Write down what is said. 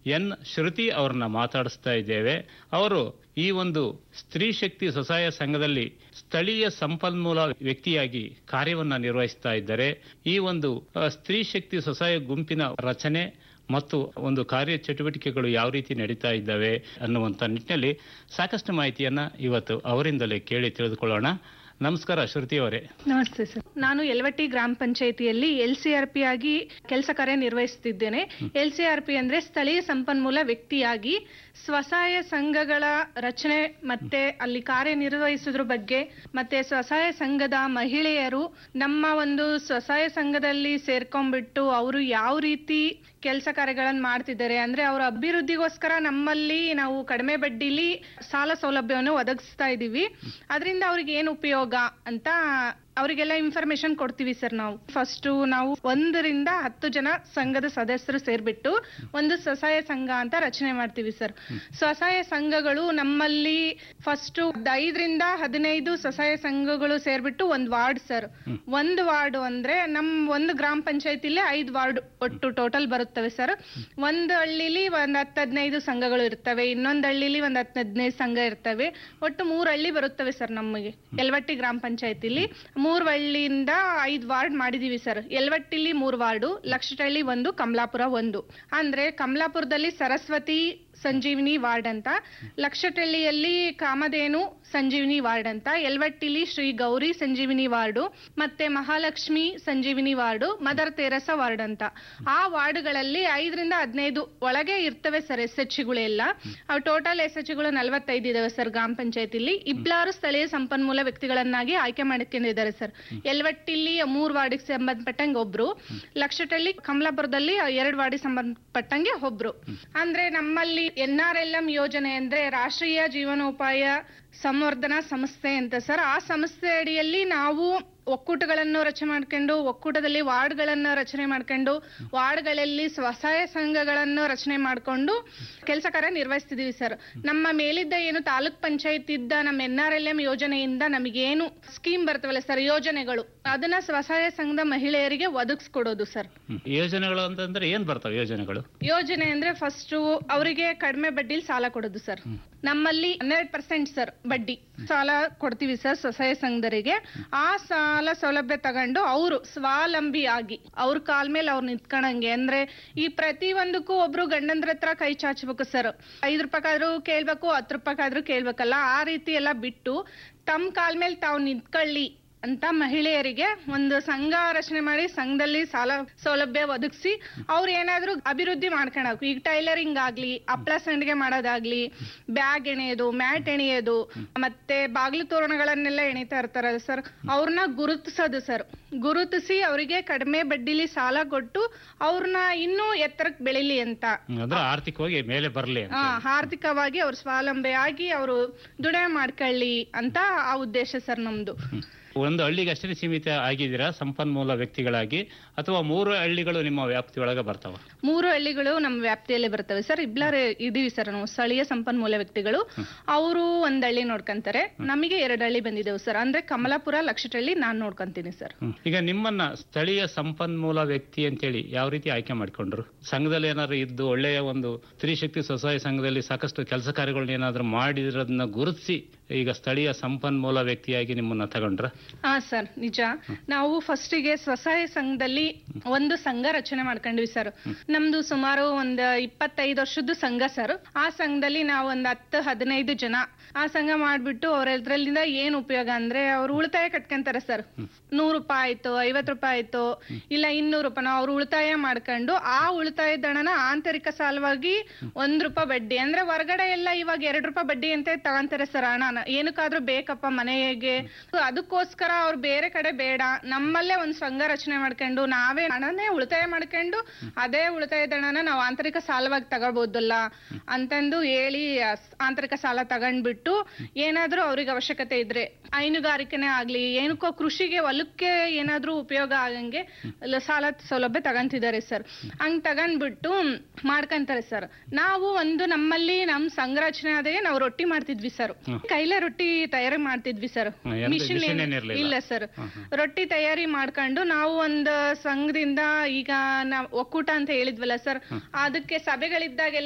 N ಶ್ರುತಿ ಅವ್ರನ್ನ ಮಾತಾಡಿಸ್ತಾ ಇದ್ದೇವೆ ಅವರು ಈ ಒಂದು ಸ್ತ್ರೀ ಶಕ್ತಿ ಸ್ವಸಹಾಯ ಸಂಘದಲ್ಲಿ ಸ್ಥಳೀಯ ಸಂಪನ್ಮೂಲ ವ್ಯಕ್ತಿಯಾಗಿ ಕಾರ್ಯವನ್ನ ನಿರ್ವಹಿಸ್ತಾ ಇದ್ದಾರೆ ಈ ಒಂದು ಆ, ಸ್ತ್ರೀ ಶಕ್ತಿ ಸ್ವಸಹಾಯ ಗುಂಪಿನ ರಚನೆ ಮತ್ತು ಒಂದು ಕಾರ್ಯ ಚಟುವಟಿಕೆಗಳು ಯಾವ ರೀತಿ ನಡೀತಾ ಇದ್ದಾವೆ ಅನ್ನುವಂಥ ನಿಟ್ಟಿನಲ್ಲಿ ಸಾಕಷ್ಟು ಮಾಹಿತಿಯನ್ನ ಇವತ್ತು ಅವರಿಂದಲೇ ಕೇಳಿ ತಿಳಿದುಕೊಳ್ಳೋಣ ನಮಸ್ಕಾರ ಶ್ರುತಿ ಅವರೇ ನಮಸ್ತೆ ಸರ್ ನಾನು ಯಲವಟ್ಟಿ ಗ್ರಾಮ ಪಂಚಾಯಿತಿಯಲ್ಲಿ ಎಲ್ ಸಿ ಆರ್ ಪಿ ಆಗಿ ಕೆಲಸ ಕಾರ್ಯ ನಿರ್ವಹಿಸುತ್ತಿದ್ದೇನೆ ಎಲ್ ಸಿ ಆರ್ ಪಿ ಅಂದ್ರೆ ಸ್ಥಳೀಯ ಸಂಪನ್ಮೂಲ ವ್ಯಕ್ತಿಯಾಗಿ ಸ್ವಸಹಾಯ ಸಂಘಗಳ ರಚನೆ ಮತ್ತೆ ಅಲ್ಲಿ ಕಾರ್ಯನಿರ್ವಹಿಸೋದ್ರ ಬಗ್ಗೆ ಮತ್ತೆ ಸ್ವಸಹಾಯ ಸಂಘದ ಮಹಿಳೆಯರು ನಮ್ಮ ಒಂದು ಸ್ವಸಹಾಯ ಸಂಘದಲ್ಲಿ ಸೇರ್ಕೊಂಡ್ಬಿಟ್ಟು ಅವರು ಯಾವ ರೀತಿ ಕೆಲಸ ಕಾರ್ಯಗಳನ್ನು ಮಾಡ್ತಿದ್ದಾರೆ ಅಂದ್ರೆ ಅವರ ಅಭಿವೃದ್ಧಿಗೋಸ್ಕರ ನಮ್ಮಲ್ಲಿ ನಾವು ಕಡಿಮೆ ಬಡ್ಡಿಲಿ ಸಾಲ ಸೌಲಭ್ಯವನ್ನು ಒದಗಿಸ್ತಾ ಇದ್ದೀವಿ ಅದರಿಂದ ಅವ್ರಿಗೆ ಏನು ಉಪಯೋಗ ಅಂತ ಅವರಿಗೆಲ್ಲ ಇನ್ಫಾರ್ಮೇಶನ್ ಕೊಡ್ತೀವಿ ಸರ್ ನಾವು ಫಸ್ಟ್ ನಾವು ಒಂದರಿಂದ ಹತ್ತು ಜನ ಸಂಘದ ಸದಸ್ಯರು ಸೇರ್ಬಿಟ್ಟು ಒಂದು ಸ್ವಸಹಾಯ ಸಂಘ ಅಂತ ರಚನೆ ಮಾಡ್ತೀವಿ ಸರ್ ಸ್ವಸಹಾಯ ಸಂಘಗಳು ನಮ್ಮಲ್ಲಿ ಫಸ್ಟ್ ಐದರಿಂದ ಹದಿನೈದು ಸ್ವಸಹಾಯ ಸಂಘಗಳು ಸೇರ್ಬಿಟ್ಟು ಒಂದ್ ವಾರ್ಡ್ ಸರ್ ಒಂದು ವಾರ್ಡ್ ಅಂದ್ರೆ ನಮ್ ಒಂದು ಗ್ರಾಮ ಪಂಚಾಯತಿಲಿ ಐದು ವಾರ್ಡ್ ಒಟ್ಟು ಟೋಟಲ್ ಬರುತ್ತವೆ ಸರ್ ಒಂದು ಹಳ್ಳಿಲಿ ಒಂದ್ ಹತ್ತು ಹದಿನೈದು ಸಂಘಗಳು ಇರ್ತವೆ ಇನ್ನೊಂದು ಹಳ್ಳಿಲಿ ಒಂದ್ ಹತ್ತು ಹದಿನೈದು ಸಂಘ ಇರ್ತವೆ ಒಟ್ಟು ಮೂರು ಹಳ್ಳಿ ಬರುತ್ತವೆ ಸರ್ ನಮಗೆ ಯಲವಟ್ಟಿ ಗ್ರಾಮ ಪಂಚಾಯತಿಲಿ ಮೂರು ಹಳ್ಳಿಯಿಂದ ಐದು ವಾರ್ಡ್ ಮಾಡಿದೀವಿ ಸರ್ ಯಲವಟ್ಟಿಲಿ ಮೂರು ವಾರ್ಡು ಲಕ್ಷಟಳ್ಳಿ ಒಂದು ಕಮಲಾಪುರ ಒಂದು ಅಂದ್ರೆ ಕಮಲಾಪುರದಲ್ಲಿ ಸರಸ್ವತಿ ಸಂಜೀವಿನಿ ವಾರ್ಡ್ ಅಂತ ಲಕ್ಷಟಳ್ಳಿಯಲ್ಲಿ ಕಾಮಧೇನು ಸಂಜೀವಿನಿ ವಾರ್ಡ್ ಅಂತ ಯಲವಟ್ಟಿಲಿ ಶ್ರೀ ಗೌರಿ ಸಂಜೀವಿನಿ ವಾರ್ಡು ಮತ್ತೆ Mahalakshmi Sanjeevini ward mother Teresa ward ಅಂತ ಆ ವಾರ್ಡ್ಗಳಲ್ಲಿ ಐದರಿಂದ ಹದಿನೈದು ಒಳಗೆ ಇರ್ತವೆ ಸರ್ ಎಸ್ ಎಚ್ ಗಳೆಲ್ಲ ಅವು ಟೋಟಲ್ ಎಸ್ ಎಚ್ ಗಳು ನಲವತ್ತೈದು ಇದಾವೆ ಸರ್ ಗ್ರಾಮ ಪಂಚಾಯತಿಲಿ ಇಬ್ಲಾರು ಸ್ಥಳೀಯ ಸಂಪನ್ಮೂಲ ವ್ಯಕ್ತಿಗಳನ್ನಾಗಿ ಆಯ್ಕೆ ಮಾಡ್ಕೊಂಡಿದ್ದಾರೆ ಸರ್ ಯಲವಟ್ಟಿಲಿ ಮೂರ್ ವಾರ್ಡಿಗೆ ಸಂಬಂಧಪಟ್ಟಂಗೆ ಒಬ್ರು ಲಕ್ಷಟಳ್ಳಿ ಕಮಲಾಪುರದಲ್ಲಿ ಎರಡು ವಾರ್ಡಿಗೆ ಸಂಬಂಧಪಟ್ಟಂಗೆ ಒಬ್ರು ಅಂದ್ರೆ ನಮ್ಮಲ್ಲಿ ಎನ್ ಆರ್ ಎಲ್ ಎಂ ಯೋಜನೆ ಅಂದ್ರೆ ರಾಷ್ಟ್ರೀಯ ಜೀವನೋಪಾಯ ಸಂವರ್ಧನಾ ಸಂಸ್ಥೆ ಅಂತ ಸರ್ ಆ ಸಂಸ್ಥೆ ಅಡಿಯಲ್ಲಿ ನಾವು ಒಕ್ಕೂಟಗಳನ್ನು ರಚನೆ ಮಾಡ್ಕೊಂಡು ಒಕ್ಕೂಟದಲ್ಲಿ ವಾರ್ಡ್ಗಳನ್ನು ರಚನೆ ಮಾಡ್ಕೊಂಡು ವಾರ್ಡ್ಗಳಲ್ಲಿ ಸ್ವಸಹಾಯ ಸಂಘಗಳನ್ನು ರಚನೆ ಮಾಡ್ಕೊಂಡು ಕೆಲಸ ಕಾರ್ಯ ನಿರ್ವಹಿಸ್ತಿದೀವಿ ಸರ್ ನಮ್ಮ ಮೇಲಿದ್ದ ಏನು ತಾಲೂಕ್ ಪಂಚಾಯತ್ ಇದ್ದ ನಮ್ಮ ಎನ್ ಆರ್ ಎಲ್ ಎಂ ಯೋಜನೆಯಿಂದ ನಮಗೇನು ಸ್ಕೀಮ್ ಬರ್ತವಲ್ಲ ಸರ್ ಯೋಜನೆಗಳು ಅದನ್ನ ಸ್ವಸಹಾಯ ಸಂಘದ ಮಹಿಳೆಯರಿಗೆ ಒದಗಿಸ್ಕೊಡೋದು ಸರ್ ಹ್ಮ್. ಯೋಜನೆಗಳು ಅಂತಂದ್ರೆ ಏನ್ ಬರ್ತಾವೆ ಯೋಜನೆಗಳು ಯೋಜನೆ ಅಂದ್ರೆ ಫಸ್ಟ್ ಅವರಿಗೆ ಕಡಿಮೆ ಬಡ್ಡಿಲಿ ಸಾಲ ಕೊಡೋದು ಸರ್ ನಮ್ಮಲ್ಲಿ ಹನ್ನೆರಡು ಪರ್ಸೆಂಟ್ ಸರ್ ಬಡ್ಡಿ ಸಾಲ ಕೊಡ್ತೀವಿ ಸರ್ ಸ್ವಸಹಾಯ ಸಂಘದರಿಗೆ ಆ ಸಾಲ ಸೌಲಭ್ಯ ತಗೊಂಡು ಅವರು ಸ್ವಾವಲಂಬಿ ಆಗಿ ಅವ್ರ ಕಾಲ್ ಮೇಲೆ ಅವ್ರು ನಿಂತ್ಕೊಂಡಂಗೆ ಅಂದ್ರೆ ಈ ಪ್ರತಿ ಒಂದಕ್ಕೂ ಒಬ್ರು ಗಂಡಂದ್ರ ಹತ್ರ ಕೈ ಚಾಚಬೇಕು ಸರ್ ಐದ್ ರೂಪಾಯಿಗಾದ್ರೂ ಕೇಳ್ಬೇಕು ಹತ್ತು ರೂಪಾಯಿಗಾದ್ರೂ ಕೇಳ್ಬೇಕಲ್ಲ ಆ ರೀತಿ ಎಲ್ಲ ಬಿಟ್ಟು ತಮ್ಮ ಕಾಲ್ ಮೇಲೆ ತಾವು ನಿಂತ್ಕೊಳ್ಳಿ ಅಂತ ಮಹಿಳೆಯರಿಗೆ ಒಂದು ಸಂಘ ರಚನೆ ಮಾಡಿ ಸಂಘದಲ್ಲಿ ಸಾಲ ಸೌಲಭ್ಯ ಒದಗಿಸಿ ಅವ್ರು ಏನಾದ್ರೂ ಅಭಿವೃದ್ಧಿ ಮಾಡ್ಕೊಳಕು ಈಗ ಟೈಲರಿಂಗ್ ಆಗ್ಲಿ ಹಪ್ಳ ಸಂಡಿಗೆ ಮಾಡೋದಾಗ್ಲಿ ಬ್ಯಾಗ್ ಎಣೆಯೋದು ಮ್ಯಾಟ್ ಎಣೆಯೋದು ಮತ್ತೆ ಬಾಗಿಲು ತೋರಣಗಳನ್ನೆಲ್ಲ ಎಣಿತಾ ಇರ್ತಾರಲ್ಲ ಸರ್ ಅವ್ರನ್ನ ಗುರುತಿಸೋದು ಸರ್ ಗುರುತಿಸಿ ಅವರಿಗೆ ಕಡಿಮೆ ಬಡ್ಡಿಲಿ ಸಾಲ ಕೊಟ್ಟು ಅವ್ರನ್ನ ಇನ್ನೂ ಎತ್ತರಕ್ಕೆ ಬೆಳಿಲಿ ಅಂತ ಹ್ಮ್, ಅಂದ್ರೆ ಆರ್ಥಿಕವಾಗಿ ಮೇಲೆ ಬರಲಿ ಆ, ಆರ್ಥಿಕವಾಗಿ ಅವ್ರು ಸ್ವಾವಲಂಬಿಯಾಗಿ ಅವರು ದುಡಿಮೆ ಮಾಡ್ಕೊಳ್ಳಿ ಅಂತ ಆ ಉದ್ದೇಶ ಸರ್ ನಮ್ದು ಒಂದು ಹಳ್ಳಿಗೆ ಅಷ್ಟೇ ಸೀಮಿತ ಆಗಿದ್ದೀರಾ ಸಂಪನ್ಮೂಲ ವ್ಯಕ್ತಿಗಳಾಗಿ ಅಥವಾ ಮೂರು ಹಳ್ಳಿಗಳು ನಿಮ್ಮ ವ್ಯಾಪ್ತಿಯೊಳಗೆ ಬರ್ತಾವ ಮೂರು ಹಳ್ಳಿಗಳು ನಮ್ಮ ವ್ಯಾಪ್ತಿಯಲ್ಲಿ ಬರ್ತವೆ ಸರ್ ಇಬ್ಲಾರೆ ಇದೀವಿ ಸರ್ ನಾವು ಸ್ಥಳೀಯ ಸಂಪನ್ಮೂಲ ವ್ಯಕ್ತಿಗಳು ಅವರು ಒಂದ್ ಹಳ್ಳಿ ನೋಡ್ಕೊಂತಾರೆ ನಮಗೆ ಎರಡು ಹಳ್ಳಿ ಬಂದಿದ್ದೇವೆ ಸರ್ ಅಂದ್ರೆ ಕಮಲಾಪುರ ಲಕ್ಷಟಳ್ಳಿ ನಾನ್ ನೋಡ್ಕೊಂತೀನಿ ಸರ್ ಹ್ಮ್. ಈಗ ನಿಮ್ಮನ್ನ ಸ್ಥಳೀಯ ಸಂಪನ್ಮೂಲ ವ್ಯಕ್ತಿ ಅಂತೇಳಿ ಯಾವ ರೀತಿ ಆಯ್ಕೆ ಮಾಡ್ಕೊಂಡ್ರು ಸಂಘದಲ್ಲಿ ಏನಾದ್ರು ಇದ್ದು ಒಳ್ಳೆಯ ಒಂದು ಸ್ತ್ರೀ ಶಕ್ತಿ ಸ್ವಸಹಾಯ ಸಂಘದಲ್ಲಿ ಸಾಕಷ್ಟು ಕೆಲಸ ಕಾರ್ಯಗಳನ್ನ ಏನಾದ್ರು ಮಾಡಿರೋದನ್ನ ಗುರುತಿಸಿ ಈಗ ಸ್ಥಳೀಯ ಸಂಪನ್ಮೂಲ ವ್ಯಕ್ತಿಯಾಗಿ ನಿಮ್ಮನ್ನ ತಗೊಂಡ್ರ ಹಾ ಸರ್ ನಿಜ ನಾವು ಫಸ್ಟಿಗೆ ಸ್ವಸಹಾಯ ಸಂಘದಲ್ಲಿ ಒಂದು ಸಂಘ ರಚನೆ ಮಾಡ್ಕೊಂಡ್ವಿ ಸರ್ ನಮ್ದು ಸುಮಾರು ಒಂದ್ ಇಪ್ಪತ್ತೈದು ವರ್ಷದ್ದು ಸಂಘ ಸರ್ ಆ ಸಂಘದಲ್ಲಿ ನಾವು ಒಂದ್ ಹತ್ತು ಹದಿನೈದು ಜನ ಆ ಸಂಘ ಮಾಡ್ಬಿಟ್ಟು ಅವ್ರದ್ರಲ್ಲಿಂದ ಏನ್ ಉಪಯೋಗ ಅಂದ್ರೆ ಅವ್ರು ಉಳಿತಾಯ ಕಟ್ಕೊಂತಾರೆ ಸರ್ ನೂರು ರೂಪಾಯಿ ಆಯ್ತು ಐವತ್ ರೂಪಾಯಿ ಆಯ್ತು ಇಲ್ಲ ಇನ್ನೂರು ರೂಪಾಯಿ ಅವ್ರು ಉಳಿತಾಯ ಮಾಡ್ಕೊಂಡು ಆ ಉಳಿತಾಯದ ಹಣನ ಆಂತರಿಕ ಸಾಲವಾಗಿ ಒಂದ್ ರೂಪಾಯಿ ಬಡ್ಡಿ ಅಂದ್ರೆ ಹೊರಗಡೆ ಎಲ್ಲ ಇವಾಗ ಎರಡ್ ರೂಪಾಯಿ ಬಡ್ಡಿ ಅಂತ ತಗೊಂತಾರೆ ಸರ್ ಹಣನ ಏನಕ್ಕಾದ್ರೂ ಬೇಕಪ್ಪ ಮನೆಗೆ ಅದಕ್ಕೋಸ್ಕರ ಅವ್ರು ಬೇರೆ ಕಡೆ ಬೇಡ ನಮ್ಮಲ್ಲೇ ಒಂದ್ ಸಂಘ ರಚನೆ ಮಾಡ್ಕೊಂಡು ನಾವೇ ಹಣನೇ ಉಳಿತಾಯ ಮಾಡ್ಕೊಂಡು ಅದೇ ಉಳಿತಾಯದ ಹಣನ ನಾವು ಆಂತರಿಕ ಸಾಲವಾಗಿ ತಗೋಬಹುದಲ್ಲ ಅಂತಂದು ಹೇಳಿ ಆ ಸ್- ಆಂತರಿಕ ಸಾಲ ತಗೊಂಡ್ಬಿಟ್ಟು ಏನಾದ್ರೂ ಅವ್ರಿಗೆ ಅವಶ್ಯಕತೆ ಇದ್ರೆ ಹೈನುಗಾರಿಕೆನೇ ಆಗ್ಲಿ ಏನಕ್ಕೋ ಕೃಷಿಗೆ ಹೊಲಕ್ಕೆ ಏನಾದ್ರೂ ಉಪಯೋಗ ಆಗಂಗೆ ಲ- ಸಾಲ ಸೌಲಭ್ಯ ತಗೊಂತಿದ್ದಾರೆ ಸರ್ ಹಂಗ್ ತಗೊಂಡ್ಬಿಟ್ಟು ಮಾಡ್ಕಂತಾರೆ ಸರ್ ನಾವು ಒಂದು ನಮ್ಮಲ್ಲಿ ನಮ್ ಸಂಘ ರಚನೆ ಆದಾಗೆ ನಾವು ರೊಟ್ಟಿ ಮಾಡ್ತಿದ್ವಿ ಸರ್ ಕೈಲೇ ರೊಟ್ಟಿ ತಯಾರಿ ಮಾಡ್ತಿದ್ವಿ ಸರ್ ಹ್ಮ್, ಎಂತ ಮಿಷಿನ್ machine ಏನಿರ್ಲಿಲ್ಲ. ಇಲ್ಲ ಸರ್ ರೊಟ್ಟಿ ತಯಾರಿ ಮಾಡ್ಕೊಂಡು ನಾವು ಒಂದು ಸಂಘದಿಂದ ಈಗ ನಾವ್ ಒಕ್ಕೂಟ ಅಂತ ಹೇಳಿದ್ವಲ್ಲ ಸರ್ ಅದಕ್ಕೆ ಸಭೆಗಳಿದ್ದಾಗೆಲ್ಲ